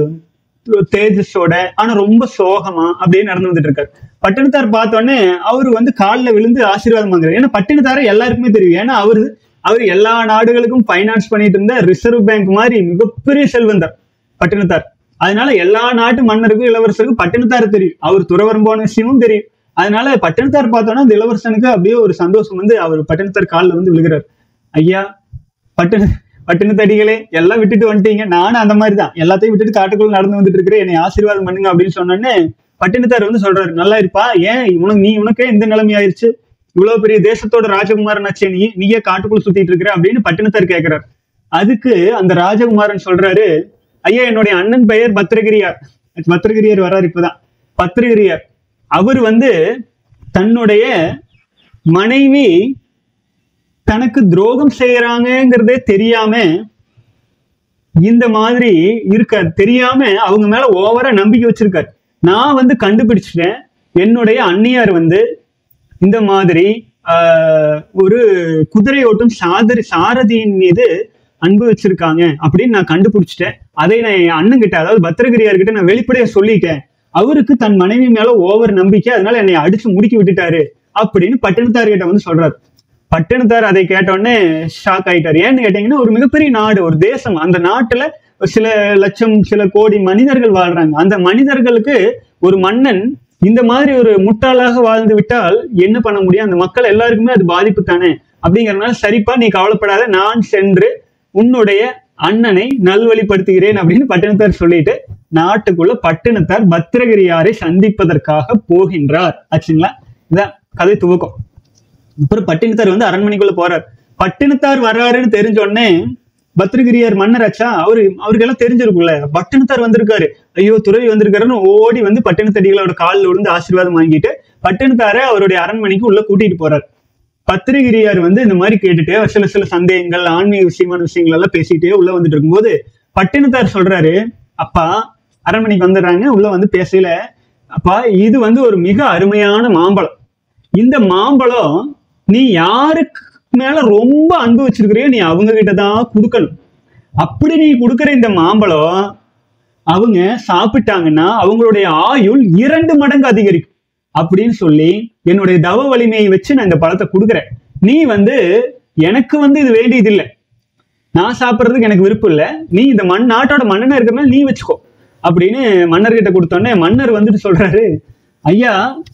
[SPEAKER 1] தேஜஸோட ஆனா ரொம்ப சோகமா அப்படியே நடந்து வந்துட்டு இருக்காரு பட்டினத்தார் பார்த்த உடனே அவரு வந்து காலில் விழுந்து ஆசீர்வாதம் வாங்குறாரு ஏன்னா பட்டினத்தார எல்லாருக்குமே தெரியும் ஏன்னா அவரு அவர் எல்லா நாடுகளுக்கும் ஃபைனான்ஸ் பண்ணிட்டு இருந்த ரிசர்வ் பேங்க் மாதிரி மிகப்பெரிய செல்வந்தர் பட்டினத்தார் அதனால எல்லா நாட்டு மன்னருக்கும் இளவரசருக்கும் பட்டினத்தார் தெரியும் அவர் துறவரம் போன விஷயமும் தெரியும் அதனால பட்டினத்தார் பார்த்தோன்னா அந்த இளவரசனுக்கு அப்படியே ஒரு சந்தோஷம் வந்து அவர் பட்டினத்தார் காலில் வந்து விழுகிறார் ஐயா பட்டின பட்டினத்தடிகளே எல்லாம் விட்டுட்டு வந்துட்டீங்க நானும் அந்த மாதிரி தான் எல்லாத்தையும் விட்டுட்டு காட்டுக்குள்ள நடந்து வந்துட்டு இருக்கிறேன் என்னை ஆசீர்வாதம் பண்ணுங்க அப்படின்னு சொன்னோன்னே பட்டினத்தார் வந்து சொல்றாரு நல்லா இருப்பா ஏன் உனக்கு நீ உனக்கே இந்த நிலைமை ஆயிருச்சு இவ்வளவு பெரிய தேசத்தோட ராஜகுமாரன் ஆச்சே நீ நீயே காட்டுக்குள்ள சுத்திட்டு இருக்கிற அப்படின்னு பட்டினத்தார் கேட்கிறார் அதுக்கு அந்த ராஜகுமாரன் சொல்றாரு ஐயா என்னுடைய அண்ணன் பெயர் பத்திரகிரியார் பத்திரகிரியார் வர்றாரு இப்பதான் பத்திரகிரியார் அவர் வந்து தன்னுடைய மனைவி தனக்கு துரோகம் செய்யறாங்கங்கிறதே தெரியாம இந்த மாதிரி இருக்கார் தெரியாம அவங்க மேல ஓவரா நம்பிக்கை வச்சிருக்காரு நான் வந்து கண்டுபிடிச்சிட்டேன் என்னுடைய அண்ணியார் வந்து இந்த மாதிரி ஆஹ், ஒரு குதிரை ஓட்டும் சாதரி சாரதியின் மீது அன்பு வச்சிருக்காங்க அப்படின்னு நான் கண்டுபிடிச்சிட்டேன் அதை நான் என் அண்ணன் கிட்ட அதாவது பத்திரகிரியார் கிட்ட நான் வெளிப்படையா சொல்லிட்டேன் அவருக்கு தன் மனைவி மேல ஓவர் நம்பிக்கை அதனால என்னை அடிச்சு முடுக்கி விட்டுட்டாரு அப்படின்னு பட்டினத்தார் கிட்ட வந்து சொல்றாரு பட்டினத்தார் அதை கேட்டோடனே ஷாக் ஆயிட்டார் ஏன்னு கேட்டீங்கன்னா ஒரு மிகப்பெரிய நாடு ஒரு தேசம் அந்த நாட்டுல சில லட்சம் சில கோடி மனிதர்கள் வாழ்றாங்க அந்த மனிதர்களுக்கு ஒரு மன்னன் இந்த மாதிரி ஒரு முட்டாளாக வாழ்ந்து விட்டால் என்ன பண்ண முடியும் அந்த மக்கள் எல்லாருக்குமே அது பாதிப்பு தானே அப்படிங்கறதுனால சரிப்பா நீ கவலைப்படாத நான் சென்று உன்னுடைய அண்ணனை நல்வழிப்படுத்துகிறேன் அப்படின்னு பட்டினத்தார் சொல்லிட்டு நாட்டுக்குள்ள பட்டினத்தார் பத்திரகிரியாரை சந்திப்பதற்காக போகின்றார் ஆச்சுங்களா இதான் கதை துவக்கம் அப்புறம் பட்டினத்தார் வந்து அரண்மனைக்குள்ள போறார் பட்டினத்தார் வர்றாருன்னு தெரிஞ்ச உடனே பத்திரகிரியார் மன்னராச்சா அவரு அவருக்கு எல்லாம் தெரிஞ்சிருக்கும்ல பட்டினத்தார் வந்திருக்காரு ஐயோ துறவி வந்திருக்காருன்னு ஓடி வந்து பட்டினத்தடிகளோட காலில் விழுந்து ஆசீர்வாதம் வாங்கிட்டு பட்டினத்தாரை அவருடைய அரண்மனைக்கு உள்ள கூட்டிட்டு போறாரு பத்திரகிரியார் வந்து இந்த மாதிரி கேட்டுட்டு சில சில சந்தேகங்கள் ஆன்மீக விஷயமான விஷயங்கள் எல்லாம் பேசிட்டே உள்ள வந்துட்டு இருக்கும்போது பட்டினத்தார் சொல்றாரு அப்பா அரண்மனைக்கு வந்துடுறாங்க உள்ள வந்து பேசல அப்பா இது வந்து ஒரு மிக அருமையான மாம்பழம் இந்த மாம்பழம் நீ யாருக்கு மேல ரொம்ப அன்பு வச்சிருக்கிறியோ நீ அவங்க கிட்ட தான் கொடுக்கணும் அப்படி நீ கொடுக்குற இந்த மாம்பழம் அவங்க சாப்பிட்டாங்கன்னா அவங்களுடைய ஆயுள் இரண்டு மடங்கு அதிகரிக்கும் அப்படின்னு சொல்லி என்னுடைய தவ வலிமையை வச்சு நான் இந்த பழத்தை கொடுக்குறேன் நீ வந்து எனக்கு வந்து இது வேண்டியது இல்லை நான் சாப்பிட்றதுக்கு எனக்கு விருப்பம் இல்லை நீ இந்த மண் நாட்டோட மன்னனா இருக்கிறனால நீ வச்சுக்கோ அப்படின்னு மன்னர்கிட்ட கொடுத்தோன்னே மன்னர் வந்துட்டு சொல்றாரு ஐயா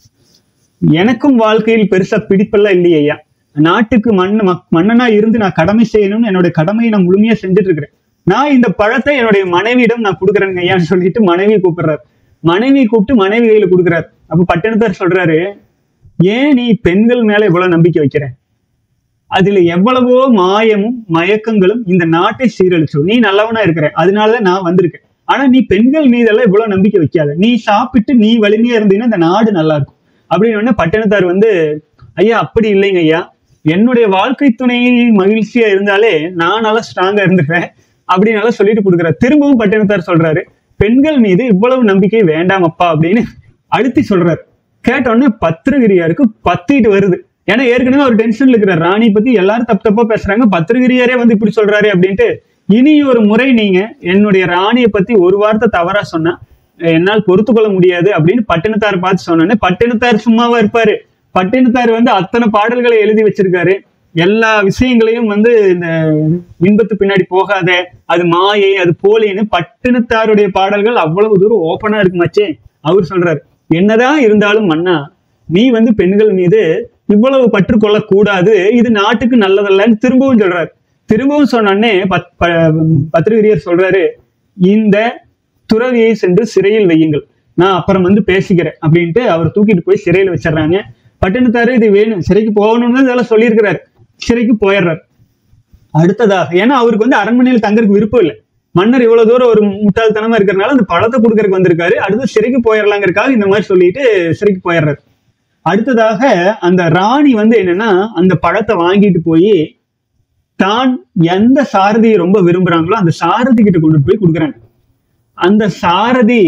[SPEAKER 1] எனக்கும் வாழ்க்கையில் பெருசா பிடிப்பெல்லாம் இல்லையே ஐயா நாட்டுக்கு மண் மக்- மன்னனா இருந்து நான் கடமை செய்யணும்னு என்னுடைய கடமையை நான் முழுமையா செஞ்சுட்டு இருக்கிறேன் நான் இந்த பழத்தை என்னுடைய மனைவியிடம் நான் கொடுக்குறேங்க ஐயான்னு சொல்லிட்டு மனைவியை கூப்பிடுறாரு மனைவியை கூப்பிட்டு மனைவி கையில கொடுக்குறாரு அப்ப பட்டணத்தார் சொல்றாரு ஏன் நீ பெண்கள் மேல இவ்வளவு நம்பிக்கை வைக்கிற அதுல எவ்வளவோ மாயமும் மயக்கங்களும் இந்த நாட்டை சீரழிச்சிடும் நீ நல்லவனா இருக்கிற அதனாலதான் நான் வந்திருக்கேன் ஆனா நீ பெண்கள் மீதெல்லாம் இவ்வளவு நம்பிக்கை வைக்காத நீ சாப்பிட்டு நீ வலிமையா இருந்தீங்கன்னா இந்த நாடு நல்லா இருக்கும் அப்படின்னு உடனே பட்டணத்தார் வந்து ஐயா அப்படி இல்லைங்க ஐயா என்னுடைய வாழ்க்கை துணை மகிழ்ச்சியா இருந்தாலே நான் நல்லா ஸ்ட்ராங்கா இருந்துருவேன் அப்படின்னால சொல்லிட்டு கொடுக்குறாரு திரும்பவும் பட்டணத்தார் சொல்றாரு பெண்கள் மீது இவ்வளவு நம்பிக்கை வேண்டாம் அப்பா அப்படின்னு அழுத்தி சொல்றாரு கேட்ட உடனே பத்திரகிரியாருக்கு பத்திட்டு வருது ஏன்னா ஏற்கனவே ஒரு டென்ஷன்ல இருக்கிற ராணி பத்தி எல்லாரும் தப்பு தப்பா பேசுறாங்க பத்திரகிரியாரே வந்து இப்படி சொல்றாரு அப்படின்ட்டு இனி ஒரு முறை நீங்க என்னுடைய ராணியை பத்தி ஒரு வார்த்தை தவறா சொன்னா என்னால் பொறுத்து கொள்ள முடியாது அப்படின்னு பட்டினத்தார் பார்த்து சொன்னோன்னே பட்டினத்தார் சும்மாவா இருப்பாரு பட்டினத்தார் வந்து அத்தனை பாடல்களை எழுதி வச்சிருக்காரு எல்லா விஷயங்களையும் வந்து இந்த இன்பத்து பின்னாடி போகாத அது மாயை அது போலின்னு பட்டினத்தாருடைய பாடல்கள் அவ்வளவு தூரம் ஓப்பனா இருக்குமாச்சே அவர் சொல்றாரு என்னதான் இருந்தாலும் மன்னா நீ வந்து பெண்கள் மீது இவ்வளவு பற்று கொள்ளக்கூடாது இது நாட்டுக்கு நல்லதல்லன்னு திரும்பவும் சொல்றாரு திரும்பவும் சொன்னோடனே பத் ப- பத்திரிகையர் சொல்றாரு இந்த துறவியை சென்று சிறையில் வையுங்கள் நான் அப்புறம் வந்து பேசிக்கிறேன் அப்படின்ட்டு அவர் தூக்கிட்டு போய் சிறையில் வச்சிடுறாங்க பட்டினத்தாரு இது வேணும் சிறைக்கு போகணும்னு இதெல்லாம் சொல்லியிருக்கிறாரு சிறைக்கு போயிடுறாரு அடுத்ததாக ஏன்னா அவருக்கு வந்து அரண்மனையில் தங்கறதுக்கு விருப்பம் இல்லை மன்னர் இவ்வளவு தூரம் ஒரு முட்டாள்தனமா இருக்கிறனால அந்த பழத்தை கொடுக்கறதுக்கு வந்திருக்காரு அடுத்து சிறைக்கு போயிடலாங்கிறதுக்காக இந்த மாதிரி சொல்லிட்டு சிறைக்கு போயிடுறாரு அடுத்ததாக அந்த ராணி வந்து என்னன்னா அந்த பழத்தை வாங்கிட்டு போய் தான் எந்த சாரதியை ரொம்ப விரும்புறாங்களோ அந்த சாரதி கிட்ட கொண்டு போய் கொடுக்குறாங்க அந்த சாரதி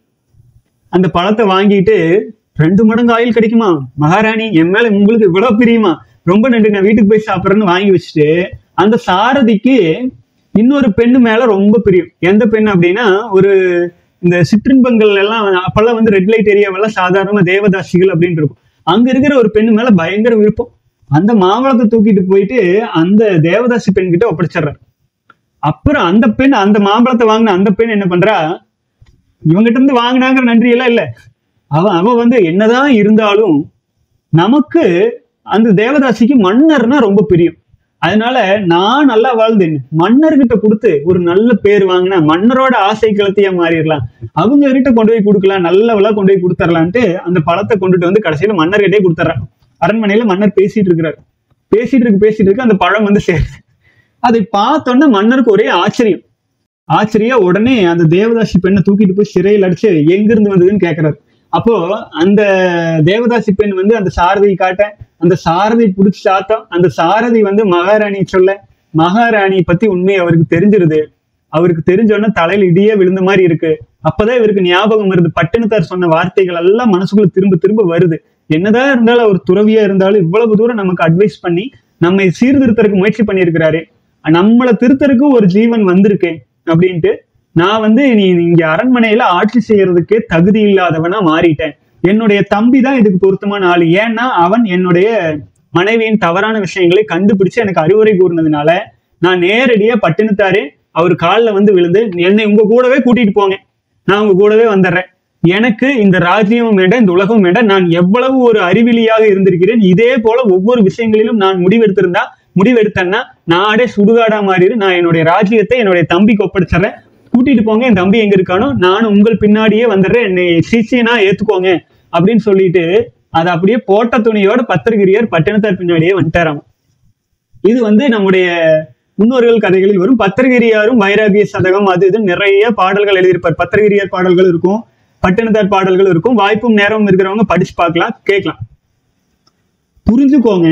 [SPEAKER 1] அந்த பழத்தை வாங்கிட்டு ரெண்டு மடங்கு ஆயில் கிடைக்குமா மகாராணி என் மேல உங்களுக்கு இவ்வளவு பிரியுமா ரொம்ப நன்றி நான் வீட்டுக்கு போய் சாப்பிட்றேன்னு வாங்கி வச்சுட்டு அந்த சாரதிக்கு இன்னொரு பெண்ணு மேல ரொம்ப பிரியம் எந்த பெண் அப்படின்னா ஒரு இந்த சிற்றின்பங்கள் எல்லாம் அப்பெல்லாம் வந்து ரெட் லைட் ஏரியாவெல்லாம் சாதாரணமா தேவதாசிகள் அப்படின்னு இருக்கும் அங்க இருக்கிற ஒரு பெண்ணு மேல பயங்கர விருப்பம் அந்த மாவளத்தை தூக்கிட்டு போயிட்டு அந்த தேவதாசி பெண் கிட்ட ஒப்படைச்சிடுறாரு அப்புறம் அந்த பெண் அந்த மாம்பழத்தை வாங்கின அந்த பெண் என்ன பண்றா இவங்கிட்ட இருந்து வாங்கினாங்கிற நன்றி எல்லாம் இல்ல அவன் அவன் வந்து என்னதான் இருந்தாலும் நமக்கு அந்த தேவதாசிக்கு மன்னர்னா ரொம்ப பிரியம் அதனால நான் நல்லா வாழ்ந்தேன் மன்னர்கிட்ட கொடுத்து ஒரு நல்ல பேர் வாங்கினா மன்னரோட ஆசை கிளத்தியா மாறிடலாம் அவங்க கிட்ட கொண்டு போய் கொடுக்கலாம் நல்லவளா கொண்டு போய் கொடுத்துடலான்ட்டு அந்த பழத்தை கொண்டுட்டு வந்து கடைசியில மன்னர்கிட்டே கொடுத்துட்றான் அரண்மனையில மன்னர் பேசிட்டு இருக்கிறாரு பேசிட்டு இருக்கு பேசிட்டு இருக்கு அந்த பழம் வந்து சேருது அதை பார்த்தோன்னே மன்னருக்கு ஒரே ஆச்சரியம் ஆச்சரியா உடனே அந்த தேவதாசி பெண்ணை தூக்கிட்டு போய் சிறையில் அடிச்சு எங்கிருந்து வந்ததுன்னு கேக்குறாரு அப்போ அந்த தேவதாசி பெண் வந்து அந்த சாரதியை காட்ட அந்த சாரதி பிடிச்சி சாத்தம் அந்த சாரதி வந்து மகாராணி சொல்ல மகாராணி பத்தி உண்மை அவருக்கு தெரிஞ்சிருது அவருக்கு தெரிஞ்சோடனே தலையில இடியே விழுந்த மாதிரி இருக்கு அப்பதான் இவருக்கு ஞாபகம் வருது பட்டினத்தார் சொன்ன வார்த்தைகள் எல்லாம் மனசுக்குள்ள திரும்ப திரும்ப வருது என்னதான் இருந்தாலும் அவர் துறவியா இருந்தாலும் இவ்வளவு தூரம் நமக்கு அட்வைஸ் பண்ணி நம்மை சீர்திருத்தறதுக்கு முயற்சி பண்ணியிருக்கிறாரு நம்மளை திருத்தறதுக்கு ஒரு ஜீவன் வந்திருக்கேன் அப்படின்ட்டு நான் வந்து நீ இங்க அரண்மனையில ஆட்சி செய்யறதுக்கே தகுதி இல்லாதவனா மாறிட்டேன் என்னுடைய தம்பி தான் இதுக்கு பொருத்தமான ஆளு ஏன்னா அவன் என்னுடைய மனைவியின் தவறான விஷயங்களை கண்டுபிடிச்சு எனக்கு அறிவுரை கூறினதுனால நான் நேரடியா பட்டினத்தாரே அவர் காலில் வந்து விழுந்து என்னை உங்க கூடவே கூட்டிட்டு போங்க நான் உங்க கூடவே வந்துடுறேன் எனக்கு இந்த ராஜ்யமும் வேண்டாம் இந்த உலகம் வேண்டாம் நான் எவ்வளவு ஒரு அறிவிலியாக இருந்திருக்கிறேன் இதே போல ஒவ்வொரு விஷயங்களிலும் நான் முடிவெடுத்திருந்தா முடிவெடுத்தேன்னா நாடே சுடுகாடா மாறிடு நான் என்னுடைய ராஜ்யத்தை என்னுடைய தம்பிக்கு ஒப்படைச்சிடுறேன் கூட்டிட்டு போங்க என் தம்பி எங்க இருக்கானோ நானும் உங்கள் பின்னாடியே வந்துடுறேன் என்னை சிஷியனா ஏத்துக்கோங்க அப்படின்னு சொல்லிட்டு அதை அப்படியே போட்ட துணியோட பத்திரகிரியார் பட்டினத்தார் பின்னாடியே வந்துட்டாராம் இது வந்து நம்முடைய முன்னோர்கள் கதைகளில் வரும் பத்திரகிரியாரும் வைராகிய சதகம் அது இது நிறைய பாடல்கள் எழுதியிருப்பார் பத்திரகிரியார் பாடல்கள் இருக்கும் பட்டினத்தார் பாடல்கள் இருக்கும் வாய்ப்பும் நேரமும் இருக்கிறவங்க படிச்சு பார்க்கலாம் கேட்கலாம் புரிஞ்சுக்கோங்க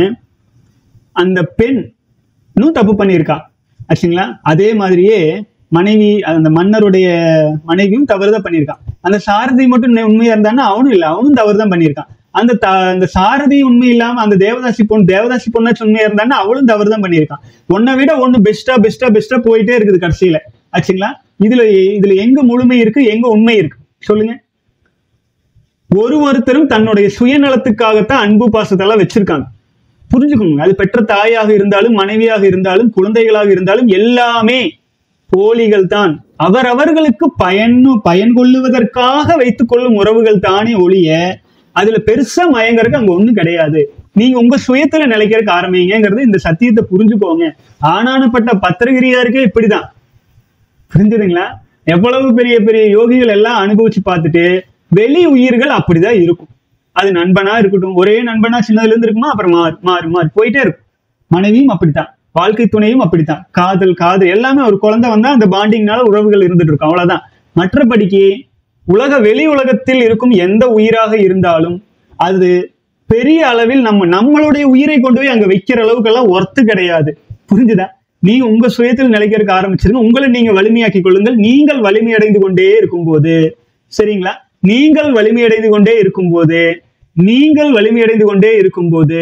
[SPEAKER 1] அந்த பெண் இன்னும் தப்பு பண்ணியிருக்கா ஆச்சுங்களா அதே மாதிரியே மனைவி அந்த மன்னருடைய மனைவியும் தவறு தான் பண்ணியிருக்கான் அந்த சாரதி மட்டும் உண்மை- உண்மையா இருந்தான்னா அவனும் இல்லை அவனும் தவறு தான் பண்ணியிருக்கான் அந்த த அந்த சாரதி உண்மை இல்லாம அந்த தேவதாசி பொண்ணு தேவதாசி பொண்ணாச்சும் உண்மையா இருந்தான்னா அவளும் தவறு தான் பண்ணியிருக்கான் உன்னை விட ஒண்ணு பெஸ்டா பெஸ்டா பெஸ்டா போயிட்டே இருக்குது கடைசியில ஆச்சுங்களா இதுல இதுல எங்க முழுமை இருக்கு எங்க உண்மை இருக்கு சொல்லுங்க ஒரு ஒருத்தரும் தன்னுடைய சுயநலத்துக்காகத்தான் அன்பு பாசத்தெல்லாம் வச்சிருக்காங்க புரிஞ்சுக்கோங்க அது பெற்ற தாயாக இருந்தாலும் மனைவியாக இருந்தாலும் குழந்தைகளாக இருந்தாலும் எல்லாமே போலிகள் தான் அவரவர்களுக்கு பயனு பயன் கொள்ளுவதற்காக வைத்துக் கொள்ளும் உறவுகள் தானே ஒழிய அதுல பெருசா மயங்கறதுக்கு அங்க ஒண்ணும் கிடையாது நீங்க உங்க சுயத்துல நிலைக்கிறதுக்கு ஆரம்பிங்கிறது இந்த சத்தியத்தை புரிஞ்சுக்கோங்க ஆனானப்பட்ட பத்திரகிரியாருக்கே இப்படிதான் புரிஞ்சுதுங்களா எவ்வளவு பெரிய பெரிய யோகிகள் எல்லாம் அனுபவிச்சு பார்த்துட்டு வெளி உயிர்கள் அப்படிதான் இருக்கும் அது நண்பனா இருக்கட்டும் ஒரே நண்பனா சின்னதுல இருந்து இருக்குமா அப்புறம் மாறு மாறு மாறு போயிட்டே இருக்கும் மனைவியும் அப்படித்தான் வாழ்க்கை துணையும் அப்படித்தான் காதல் காதல் எல்லாமே ஒரு குழந்தை வந்தா அந்த பாண்டிங்னால உறவுகள் இருந்துட்டு இருக்கும் அவ்வளவுதான் மற்றபடிக்கு உலக வெளி உலகத்தில் இருக்கும் எந்த உயிராக இருந்தாலும் அது பெரிய அளவில் நம்ம நம்மளுடைய உயிரை கொண்டு போய் அங்க வைக்கிற அளவுக்கெல்லாம் ஒர்த்து கிடையாது புரிஞ்சுதா நீங்க உங்க சுயத்தில் நிலைக்கிறதுக்கு ஆரம்பிச்சிருங்க உங்களை நீங்க வலிமையாக்கி கொள்ளுங்கள் நீங்கள் வலிமை அடைந்து கொண்டே இருக்கும்போது சரிங்களா நீங்கள் வலிமை அடைந்து கொண்டே இருக்கும்போது நீங்கள் வலிமை அடைந்து கொண்டே இருக்கும்போது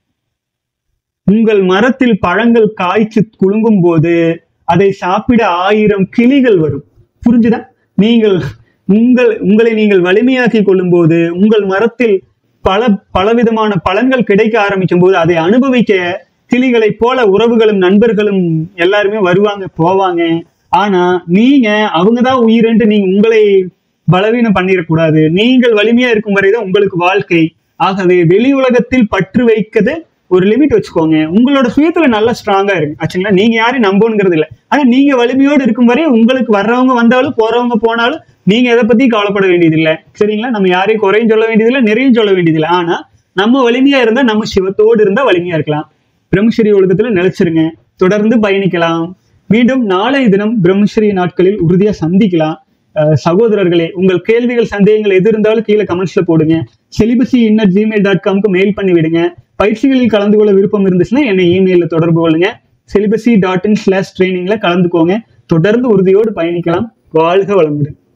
[SPEAKER 1] உங்கள் மரத்தில் பழங்கள் காய்ச்சி குலுங்கும் போது அதை சாப்பிட ஆயிரம் கிளிகள் வரும் புரிஞ்சுதா நீங்கள் உங்கள் உங்களை நீங்கள் வலிமையாக்கி கொள்ளும் போது உங்கள் மரத்தில் பல பலவிதமான பலன்கள் கிடைக்க ஆரம்பிக்கும் போது அதை அனுபவிக்க கிளிகளைப் போல உறவுகளும் நண்பர்களும் எல்லாருமே வருவாங்க போவாங்க ஆனா நீங்க அவங்கதான் உயிரென்று நீங்க உங்களை பலவீனம் பண்ணிடக்கூடாது நீங்கள் வலிமையா இருக்கும் வரைதான் உங்களுக்கு வாழ்க்கை ஆகவே வெளி உலகத்தில் பற்று வைக்கிறது ஒரு லிமிட் வச்சுக்கோங்க உங்களோட சுயத்துல நல்லா ஸ்ட்ராங்கா இருக்கு ஆச்சுங்களா நீங்க யாரையும் நம்பணுங்கிறது இல்லை ஆனா நீங்க வலிமையோடு இருக்கும் வரை உங்களுக்கு வர்றவங்க வந்தாலும் போறவங்க போனாலும் நீங்க எதை பத்தி கவலைப்பட வேண்டியதில்லை சரிங்களா நம்ம யாரையும் குறையும் சொல்ல வேண்டியதில்லை நிறையும் சொல்ல வேண்டியதில்லை ஆனா நம்ம வலிமையா இருந்தா நம்ம சிவத்தோடு இருந்தா வலிமையா இருக்கலாம் பிரம்மஸ்ரீ ஒழுக்கத்துல நிலைச்சிருங்க தொடர்ந்து பயணிக்கலாம் மீண்டும் நாளை தினம் பிரம்மஸ்ரீ நாட்களில் உறுதியா சந்திக்கலாம் அஹ் சகோதரர்களே உங்கள் கேள்விகள் சந்தேகங்கள் எது இருந்தாலும் கீழே கமெண்ட்ஸ்ல போடுங்க செலிபசி இன்னர் ஜிமெயில் டாட் காம்க்கு மெயில் பண்ணி விடுங்க பயிற்சிகளில் கலந்து கொள்ள விருப்பம் இருந்துச்சுன்னா என்னை இமெயில தொடர்பு கொள்ளுங்க செலிபசி டாட் இன் ஸ்லாஷ் ட்ரைனிங்ல கலந்துக்கோங்க தொடர்ந்து உறுதியோடு பயணிக்கலாம் வாழ்க வளமுடன்